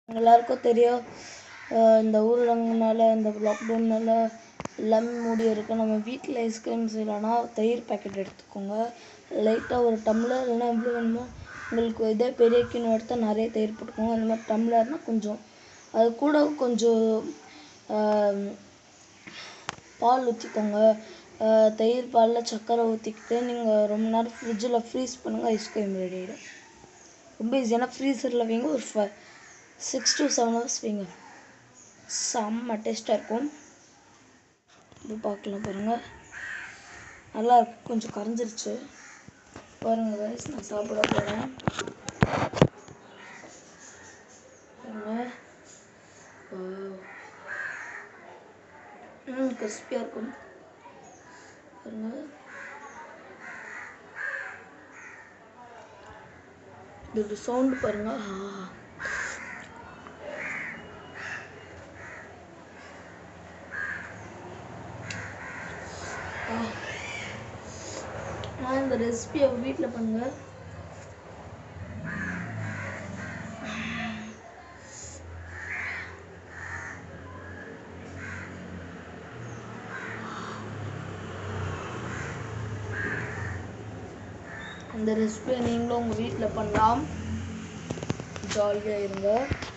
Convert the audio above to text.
எல்லாருக்கும் தெரியும் அஹ் இந்த ஊரடங்குனால இந்த லாக்டவுன்னால எல்லாமே மூடி இருக்கு நம்ம வீட்டில் ஐஸ்கிரீம் செய்யலாம்னா தயிர் பாக்கெட் எடுத்துக்கோங்க லைட்டாக ஒரு டம்ளர் இல்லைன்னா எவ்வளோ வேணுமோ உங்களுக்கு இதே பெரிய கிண்ணம் எடுத்தால் நிறைய தயிர் போட்டுக்கோங்க அந்த மாதிரி டம்ளர்னால் கொஞ்சம் அது கூட கொஞ்சம் ஆம், பால் ஊற்றிக்கோங்க தயிர் பாலில் சர்க்கரை ஊற்றிக்கிட்டு நீங்கள் ரொம்ப நேரம் ஃப்ரிட்ஜில் ஃப்ரீஸ் பண்ணுங்கள் ஐஸ்கிரீம் ரெடி ஆகிடும் ரொம்ப ஈஸியான ஃப்ரீசரில் வைங்க ஒரு five six to seven hours வைங்க செம்ம டேஸ்ட்டாக இருக்கும் இது பார்க்கலாம் பாருங்கள் நல்லா இருக்கு கொஞ்சம் கரைஞ்சிருச்சு பாருங்க guys நான் சாப்பிட போகிறேன் பாருங்க Wow. ம் கிறிஸ்பியாக இருக்கும் பாருங்க இதோட சவுண்டு பாருங்க ஆ. ஆ. நான் இந்த ரெசிபியை வீட்டில் பண்ணுங்க அந்த ரெசிபியை நீங்களும் உங்கள் வீட்டில் பண்ணலாம் ஜாலியாக இருங்க